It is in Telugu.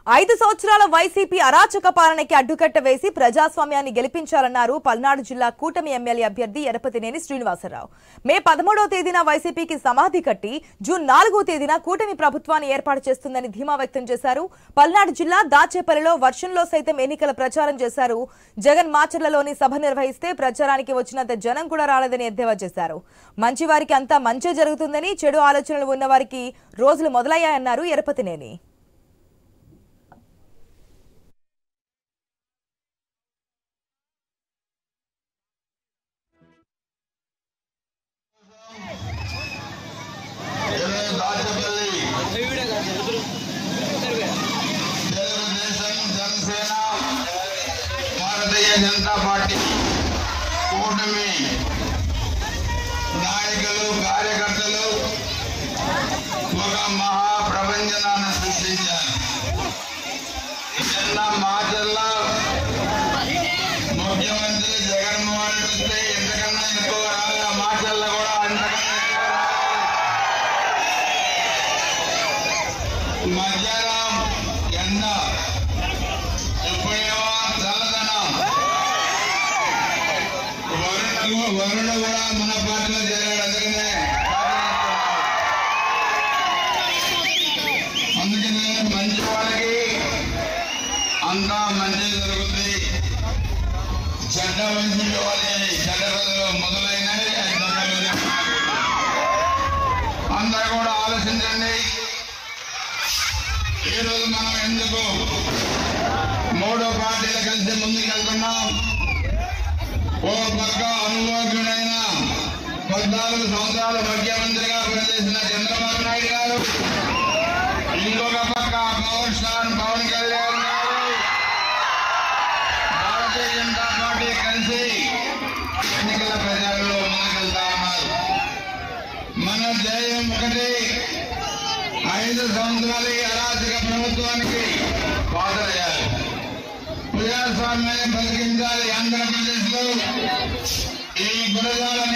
ఐదు సంవత్సరాల వైసీపీ అరాచక పాలనకి అడ్డుకట్ట వేసి ప్రజాస్వామ్యాన్ని గెలిపించాలన్నారు పల్నాడు జిల్లా కూటమి ఎమ్మెల్యే అభ్యర్థి ఎరపతినేని శ్రీనివాసరావు మే పదమూడవ తేదీన వైసీపీకి సమాధి కట్టి జూన్ నాలుగో తేదీన కూటమి ప్రభుత్వాన్ని ఏర్పాటు చేస్తుందని ధీమా వ్యక్తం చేశారు పల్నాడు జిల్లా దాచేపల్లిలో వర్షంలో సైతం ఎన్నికల ప్రచారం చేశారు జగన్ మాచర్లలోని సభ నిర్వహిస్తే ప్రచారానికి వచ్చినంత జనం కూడా రాలేదని ఎద్దేవా చేశారు మంచివారికి అంతా మంచే జరుగుతుందని చెడు ఆలోచనలు ఉన్నవారికి రోజులు మొదలయ్యాయన్నారు ఎరపతినేని దాచపల్లి తెలుగుదేశం జనసేన భారతీయ జనతా పార్టీ కూటమి నాయకులు కార్యకర్తలు ఒక మహా ప్రపంచనాన్ని సృష్టించారు నిన్న మాటల్ల ముఖ్యమంత్రి జగన్మోహన్ రెడ్డి వస్తే ఎంతకన్నా ఎక్కువ రాగా మాటల్లో కూడా అంతకన్నా ఎక్కువ రాగా మధ్యాహ్నం ఎండ ఇప్పుడేమో చల్లదనం వరుణ వరుణ కూడా మన పార్టీలో చేరాడు అందుకనే అందుకనే మంచి వాళ్ళకి అంతా మంచి జరుగుతుంది చెడ్డ మంచి వాళ్ళని చెడ్డ రోజులు మొదలైనవి అది దొరకలేదు. అందరూ కూడా ఆలోచించండి ఈ రోజు మనం ఎందుకు మూడో పార్టీలు కలిసి ముందుకెళ్తున్నాం ఓ పక్క అనుభవజ్ఞుడైన పద్నాలుగు సంవత్సరాలు ముఖ్యమంత్రిగా పనిచేసిన చంద్రబాబు నాయుడు గారు ఇంకొక పక్క పవర్ స్టార్ పవన్ కళ్యాణ్ గారు భారతీయ జనతా పార్టీ కలిసి ఎన్నికల ప్రచారంలో ముందుకెళ్తా ఉన్నారు మన ధ్యేయం ఒకటి ఐదు సంవత్సరాల ఈ అరాచక ప్రభుత్వానికి పాతరయ్యారు ప్రజాస్వామ్యాన్ని బతికించాలి ఆంధ్రప్రదేశ్ లో ఈ గురజాల